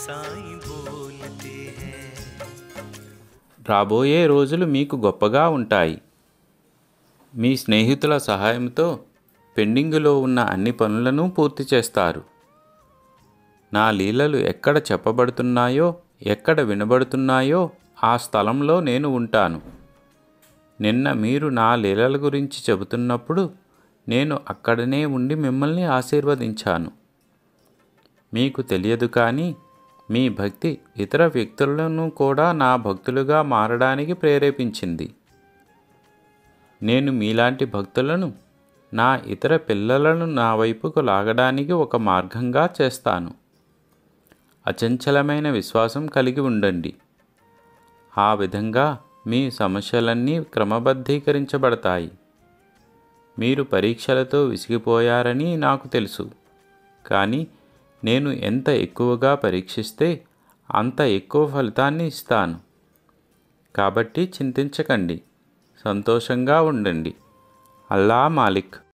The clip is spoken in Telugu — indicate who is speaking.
Speaker 1: साईं बोलते हैं
Speaker 2: రాబోయే రోజులు మీకు గొప్పగా ఉంటాయి మీ స్నేహితుల సహాయంతో పెండింగులో ఉన్న అన్ని పనులను పూర్తి చేస్తారు నా లీలలు ఎక్కడ చెప్పబడుతున్నాయో ఎక్కడ వినబడుతున్నాయో ఆ స్థలంలో నేను ఉంటాను నిన్న మీరు నా లీలల గురించి చెబుతున్నప్పుడు నేను అక్కడనే ఉండి మిమ్మల్ని ఆశీర్వదించాను మీకు తెలియదు కానీ మీ భక్తి ఇతర వ్యక్తులను కూడా నా భక్తులుగా మారడానికి ప్రేరేపించింది నేను మీలాంటి భక్తులను నా ఇతర పిల్లలను నా వైపుకు లాగడానికి ఒక మార్గంగా చేస్తాను అచంచలమైన విశ్వాసం కలిగి ఉండండి ఆ విధంగా మీ సమస్యలన్నీ క్రమబద్ధీకరించబడతాయి మీరు పరీక్షలతో విసిగిపోయారని నాకు తెలుసు కానీ నేను ఎంత ఎక్కువగా పరీక్షిస్తే అంత ఎక్కువ ఫలితాన్ని ఇస్తాను కాబట్టి చింతించకండి సంతోషంగా ఉండండి అల్లా మాలిక్